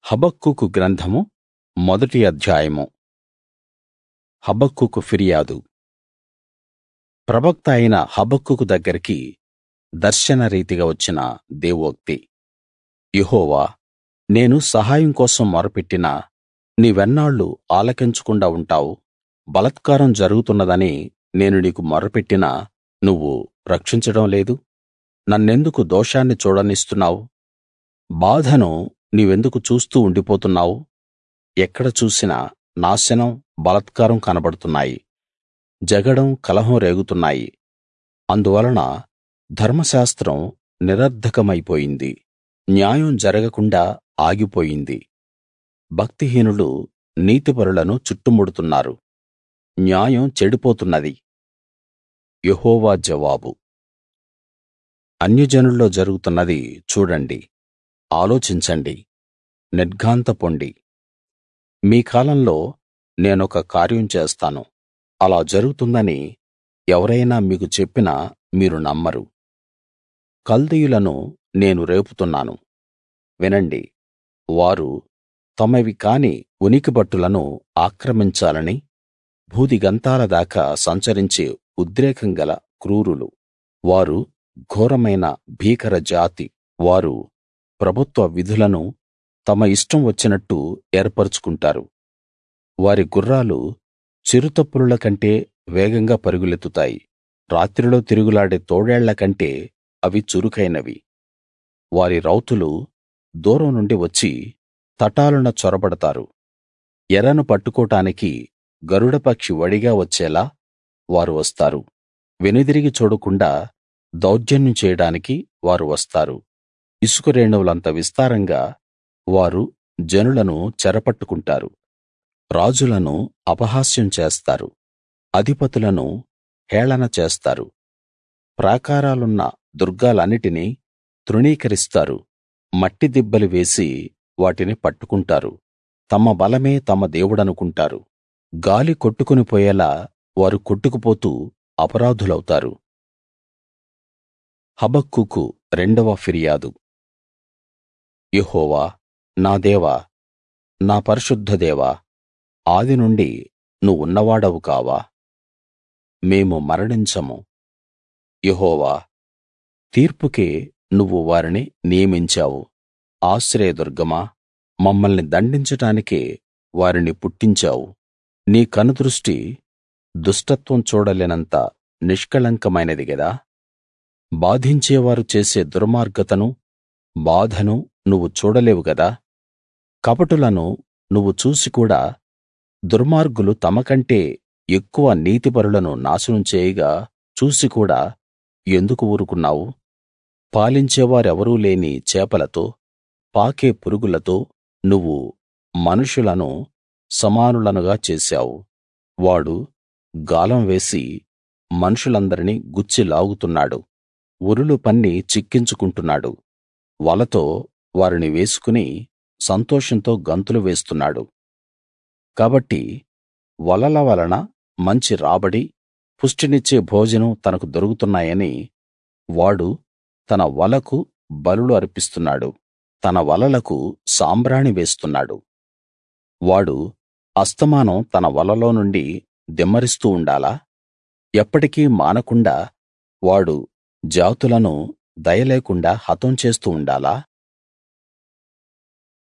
హబక్కూకు గ్రంథము మొదటి అధ్యాయము హబక్కూకు ఫిర్యాదు ప్రవక్త అయిన హబక్కూకు దగ్గరికి దర్శన రీతిగా వచ్చిన దేవోక్తి యెహోవా నేను సహాయం కోసం మొరపెట్టినా నీవెన్నాళ్లు ఆలకించకుండా ఉంటావు బలాత్కారం జరుగుతున్నదని నేను నీకు మొర్రపెట్టినా నువ్వు రక్షించడం లేదు నన్నెందుకు దోషాన్ని చూడనిస్తున్నావు బాధను నీవెందుకు చూస్తూ ఉండిపోతున్నావు ఎక్కడ చూసినా నాశనం బలాత్కారం కనబడుతున్నాయి జగడం కలహం రేగుతున్నాయి అందువలన ధర్మశాస్త్రం నిరర్థకమైపోయింది న్యాయం జరగకుండా ఆగిపోయింది భక్తిహీనులు నీతిపరులను చుట్టుముడుతున్నారు న్యాయం చెడిపోతున్నది యెహోవా జవాబు అన్యజనుల్లో జరుగుతున్నది చూడండి ఆలోచించండి నిర్ఘాంతపొండి మీ కాలంలో నేనొక కార్యం చేస్తాను అలా జరుగుతుందని ఎవరైనా మీకు చెప్పినా మీరు నమ్మరు కల్దీయులను నేను రేపుతున్నాను వినండి వారు తమవి కాని ఉనికిపట్టులను ఆక్రమించాలని భూదిగంతాల దాకా సంచరించే ఉద్రేకం గల క్రూరులు వారు ఘోరమైన భీకర జాతి వారు ప్రభుత్వ విధులను తమ ఇష్టం వచ్చినట్టు ఏర్పరచుకుంటారు వారి గుర్రాలు చిరుతపులుల కంటే వేగంగా పరుగులెత్తుతాయి రాత్రిలో తిరుగులాడే తోడేళ్ల కంటే అవి చురుకైనవి వారి రౌతులు దూరం నుండి వచ్చి తటాలున చొరబడతారు ఎరను పట్టుకోడానికి గరుడపక్షి వడిగా వచ్చేలా వారు వస్తారు వెనుదిరిగి చూడకుండా దౌర్జన్యం చేయడానికి వారు వస్తారు ఇసుక రేణువులంత విస్తారంగా వారు జనులను చెరపట్టుకుంటారు రాజులను అపహాస్యం చేస్తారు అధిపతులను హేళన చేస్తారు ప్రాకారాలున్న దుర్గాలన్నిటినీ తృణీకరిస్తారు మట్టి దిబ్బలు వేసి వాటిని పట్టుకుంటారు తమ బలమే తమ దేవుడనుకుంటారు గాలి కొట్టుకుని పోయేలా వారు కొట్టుకుపోతూ అపరాధులౌతారు హబక్కూకు రెండవ ఫిర్యాదు యెహోవా నా దేవా నా పరిశుద్ధ దేవా ఆదినుండి నువ్వున్నవాడవు కావా మేము మరణించము యెహోవా తీర్పుకే నువ్వు వారిని నియమించావు ఆశ్రయదుర్గమా మమ్మల్ని దండించడానికే వారిని పుట్టించావు నీ కనుదృష్టి దుష్టత్వం చూడలేనంత నిష్కళంకమైనది గదా బాధించేవారు చేసే దుర్మార్గతను బాధను నువ్వు చూడలేవు గదా కపటులను నువ్వు చూసి కూడా దుర్మార్గులు తమకంటే ఎక్కువ నీతిపరులను నాశనం చేయగా చూసి కూడా ఎందుకు ఊరుకున్నావు పాలించేవారెవరూ లేని చేపలతో పాకే పురుగులతో నువ్వు మనుషులను సమానులనుగా చేశావు వాడు గాలం వేసి మనుషులందరినీ గుచ్చి లాగుతున్నాడు ఉరులు పన్ని చిక్కించుకుంటున్నాడు వలతో వారిని వేసుకుని సంతోషంతో గంతులు వేస్తున్నాడు కాబట్టి వలల వలన మంచి రాబడి పుష్టినిచ్చే భోజనం తనకు దొరుకుతున్నాయని వాడు తన వలకు బలులు అర్పిస్తున్నాడు తన వలలకు సాంబ్రాణి వేస్తున్నాడు వాడు అస్తమానం తన వలలో నుండి దిమ్మరిస్తూ ఉండాలా ఎప్పటికీ మానకుండా వాడు జాతులను దయలేకుండా హతం చేస్తూ ఉండాలా